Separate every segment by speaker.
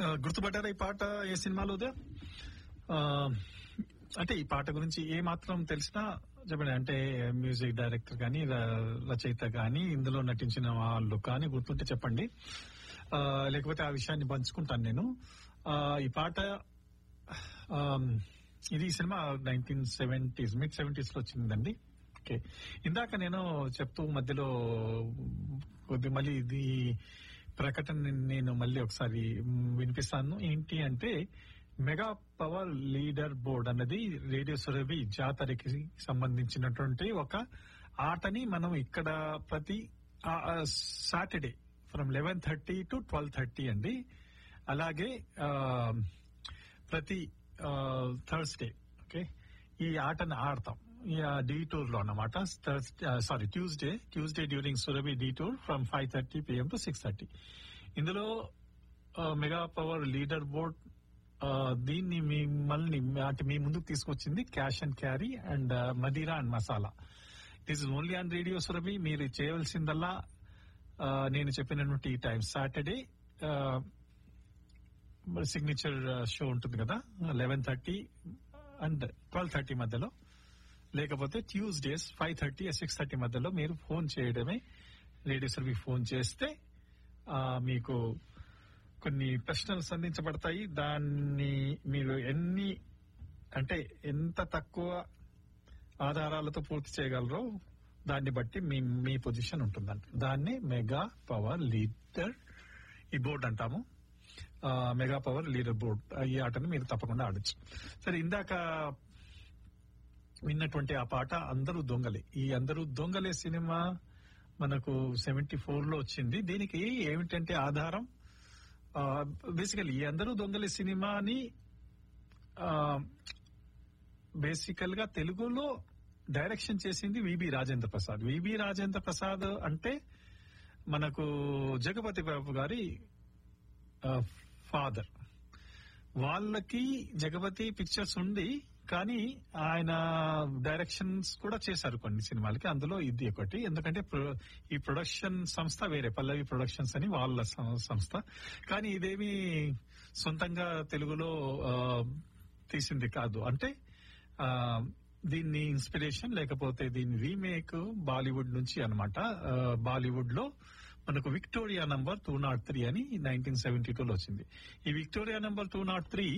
Speaker 1: గుర్తుపట్టారా ఈ పాట ఏ సినిమాలో ఉదయం ఆ, అంటే ఈ పాట గురించి ఏ మాత్రం తెలిసినా చెప్పండి అంటే మ్యూజిక్ డైరెక్టర్ కానీ ర- రచయిత కానీ ఇందులో నటించిన వాళ్ళు కానీ గుర్తుంటే చెప్పండి ఆ, లేకపోతే ఆ విషయాన్ని పంచుకుంటాను నేను ఆ, ఈ పాట ఆ, ఇది ఈ సినిమా నైన్టీన్ సెవెంటీస్ మిడ్ సెవెంటీస్ లో వచ్చిందండి ఓకే ఇందాక నేను చెప్తూ మధ్యలో కొద్ది మళ్ళీ ఇది ప్రకటన నేను మళ్ళీ ఒకసారి వినిపిస్తాను ఏంటి అంటే మెగా పవర్ లీడర్ బోర్డ్ అన్నది రేడియో సురభి జాతరకి సంబంధించినటువంటి ఒక ఆటని మనం ఇక్కడ ప్రతి Saturday from eleven thirty to twelve thirty అండి అలాగే ఆ, ప్రతి థర్స్డే ఓకే ఈ ఆటను ఆడతాం ఈ డీ టూర్ లో అన్నమాట sorry Tuesday Tuesday during Surabhi D tour from five thirty PM to six thirty ఇందులో మెగా పవర్ లీడర్ బోర్డ్ దీన్ని మిమ్మల్ని అంటే మీ ముందుకు తీసుకొచ్చింది క్యాష్ అండ్ క్యారీ అండ్ మదీరా and masala this is only on radio Surabhi మీరు చేయవలసిందల్లా ఆ, నేను చెప్పినటువంటి ఈ టైం సాటర్డే సిగ్నేచర్ షో ఉంటుంది కదా eleven thirty and twelve thirty మధ్యలో లేకపోతే Tuesdays five thirty six thirty మధ్యలో మీరు ఫోన్ చేయడమే రేడియో సర్వీస్ ఫోన్ చేస్తే ఆ, మీకు కొన్ని ప్రశ్నలు సంధించబడతాయి దాన్ని మీరు ఎన్ని అంటే ఎంత తక్కువ ఆధారాలతో పూర్తి చేయగలరో దాన్ని బట్టి మీ మీ పొజిషన్ ఉంటుందంట దాన్ని మెగా పవర్ లీడర్ ఈ బోర్డు అంటాము ఆ, మెగా పవర్ లీడర్ బోర్డ్ ఈ ఆటను మీరు తప్పకుండా ఆడొచ్చు సరే ఇందాక విన్నటువంటి ఆ పాట అందరూ దొంగలే ఈ అందరూ దొంగలే సినిమా మనకు సెవెంటీ ఫోర్ లో వచ్చింది దీనికి ఏమిటంటే ఆధారం బేసికలీ ఈ అందరూ దొంగలే సినిమాని బేసికల్ గా తెలుగులో డైరెక్షన్ చేసింది విబి రాజేంద్ర ప్రసాద్ విబి రాజేంద్ర ప్రసాద్ అంటే మనకు జగపతి బాబు గారి ఫాదర్ వాళ్ళకి జగపతి పిక్చర్స్ ఉంది కానీ ఆయన డైరెక్షన్స్ కూడా చేశారు కొన్ని సినిమాలకి అందులో ఇది ఒకటి ఎందుకంటే ప్రొ- ఈ ప్రొడక్షన్ సంస్థ వేరే పల్లవి ప్రొడక్షన్స్ అని వాళ్ళ సం- సంస్థ కానీ ఇదేమి సొంతంగా తెలుగులో ఆ, తీసింది కాదు అంటే ఆ, దీన్ని ఇన్స్పిరేషన్ లేకపోతే దీని రీమేక్ బాలీవుడ్ నుంచి అనమాట బాలీవుడ్ లో మనకు Victoria number two not three అని నైన్టీన్ సెవెంటీ టూలో వచ్చింది ఈ Victoria number two not three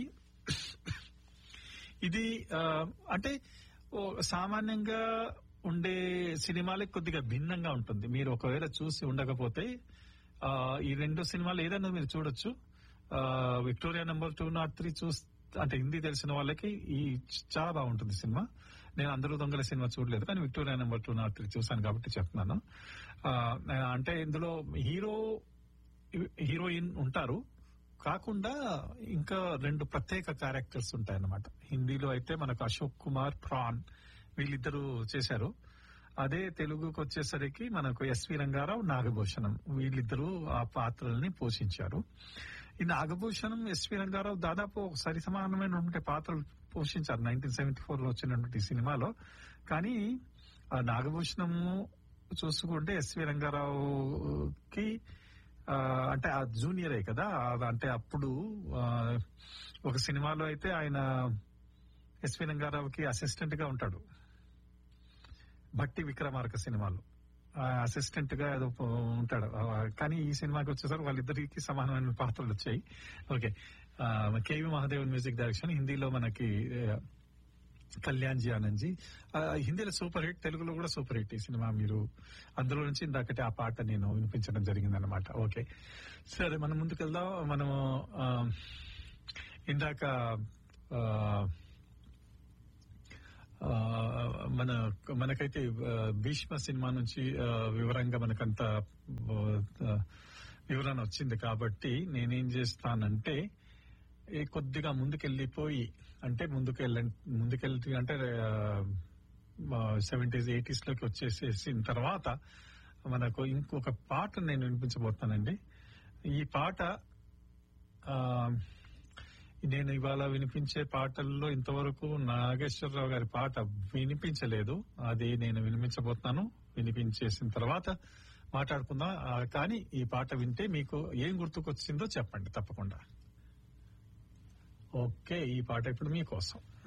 Speaker 1: ఇది ఆ, అంటే ఓ సామాన్యంగా ఉండే సినిమాలకు కొద్దిగా భిన్నంగా ఉంటుంది మీరు ఒకవేళ చూసి ఉండకపోతే ఆ, ఈ రెండు సినిమాలు ఏదైనా మీరు చూడొచ్చు ఆ, Victoria number two not three చూస్ అంటే హిందీ తెలిసిన వాళ్ళకి ఈ చాలా బాగుంటుంది సినిమా నేను అందరూ దొంగల సినిమా చూడలేదు కానీ Victoria number two not three చూసాను కాబట్టి చెప్తున్నాను ఆ, అంటే ఇందులో హీరో హీరోయిన్ ఉంటారు కాకుండా ఇంకా రెండు ప్రత్యేక క్యారెక్టర్స్ ఉంటాయన్నమాట హిందీలో అయితే మనకు అశోక్ కుమార్ ప్రాన్ వీళ్ళిద్దరూ చేశారు అదే తెలుగుకి వచ్చేసరికి మనకు ఎస్వి రంగారావు నాగభూషణం వీళ్ళిద్దరూ ఆ పాత్రల్ని పోషించారు ఈ నాగభూషణం ఎస్వి రంగారావు దాదాపు ఒక సరి సమానమైనటువంటి పాత్రలు పోషించారు నైన్టీన్ సెవెంటీ ఫోర్ లో వచ్చినటువంటి సినిమాలో కానీ ఆ నాగభూషణము చూసుకుంటే ఎస్వి రంగారావుకి ఆ, అంటే ఆ జూనియరే కదా ఆ- అంటే అప్పుడు ఆ, ఒక సినిమాలో అయితే ఆయన ఎస్వి రంగారావుకి అసిస్టెంట్ గా ఉంటాడు భట్టి విక్రమార్క సినిమాలో అసిస్టెంట్ గా ఏదో పో- ఉంటాడు ఆ, కానీ ఈ సినిమాకి వచ్చేసరికి వాళ్ళిద్దరికి సమానమైన పాత్రలు వచ్చాయి ఓకే ఆ, కేవి మహాదేవన్ మ్యూజిక్ డైరెక్షన్ హిందీలో మనకి ఆ, కళ్యాణ్ జీ ఆనంద్ జీ ఆ, హిందీలో సూపర్ హిట్ తెలుగులో కూడా సూపర్ హిట్ ఈ సినిమా మీరు అందులో నుంచి ఇందాకటి ఆ పాట నేను వినిపించడం జరిగిందనమాట ఓకే సరే మనం ముందుకు వెళ్దాం మనము ఆ, ఇందాక ఆ, ఆ, మన మనకైతే ఆ, భీష్మ సినిమా నుంచి ఆ, వివరంగా మనకంత ఆ, వివరణ వచ్చింది కాబట్టి నేనేం చేస్తానంటే ఈ కొద్దిగా ముందుకెళ్ళిపోయి అంటే ముందుకెళ్ళ ముందుకెళ్తే అంటే సెవెంటీస్ ఎయిటీస్ లోకి వచ్చేసేసిన తర్వాత మనకు ఇంకొక పాట నేను వినిపించబోతానండి ఈ పాట ఆ, నేను ఇవాళ వినిపించే పాటల్లో ఇంతవరకు నాగేశ్వరరావు గారి పాట వినిపించలేదు అది నేను వినిపించబోతున్నాను వినిపించేసిన తర్వాత మాట్లాడుకుందాం ఆ, కానీ ఈ పాట వింటే మీకు ఏం గుర్తుకొచ్చిందో చెప్పండి తప్పకుండా ఓకే ఈ పాట ఇప్పుడు మీకోసం